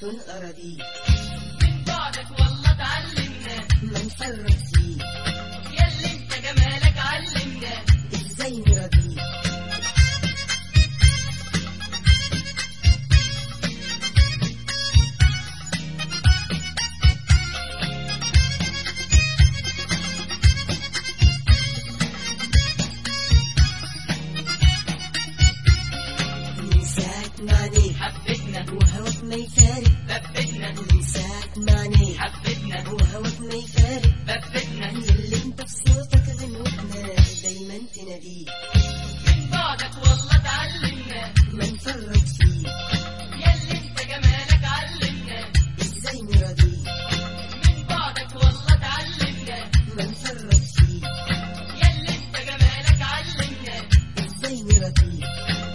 الأراضي من بعدك والله اتعلمنا ما نفرط فيه ياللي انت جمالك علمنا ازاي نراضيه من ساعة ما عينيك حبتنا وهواك ما يفارق ثبتنا من ساعة ما عينيك حبتنا وهواك ما يفارق ثبتنا اللي انت في صوتك غنوتنا دايما تناديه من بعدك والله اتعلمنا ما نفرط فيه ياللي انت جمالك علمنا ازاي نراضيه من بعدك والله اتعلمنا ما نفرط فيه ياللي انت جمالك علمنا ازاي نراضيه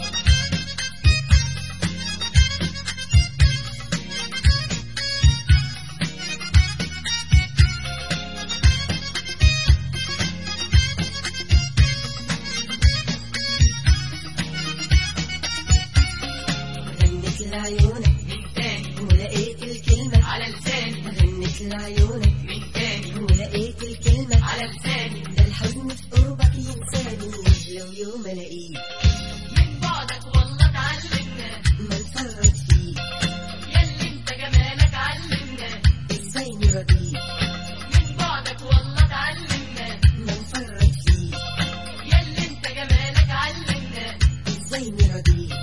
غنيت لعيونك من تاني ولقيت الكلمة على لساني غنيت لعيونك من تاني ولقيت الكلمة على لساني ده الحزن في قربك ينساني لو يوم الاقيه من بعدك والله اتعلمنا ما نفرط فيه ياللي انت جمالك علمنا ازاي نراضيه من بعدك والله اتعلمنا ما نفرط فيه ياللي انت جمالك علمنا ازاي نراضيه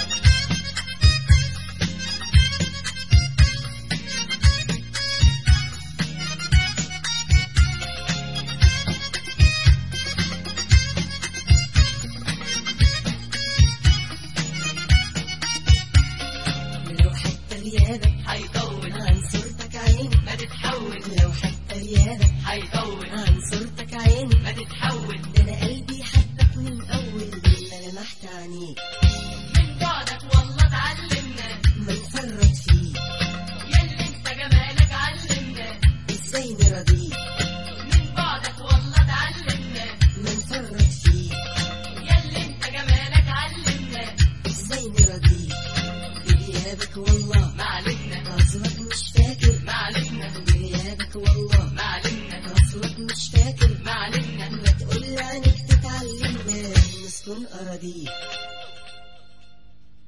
لو حتى غيابك هيطول عن صورتك عيني ما تتحول لو حتى غيابك هيطول عن صورتك عيني ما تتحول ده انا قلبي حبك من اول ما لمحت عينيك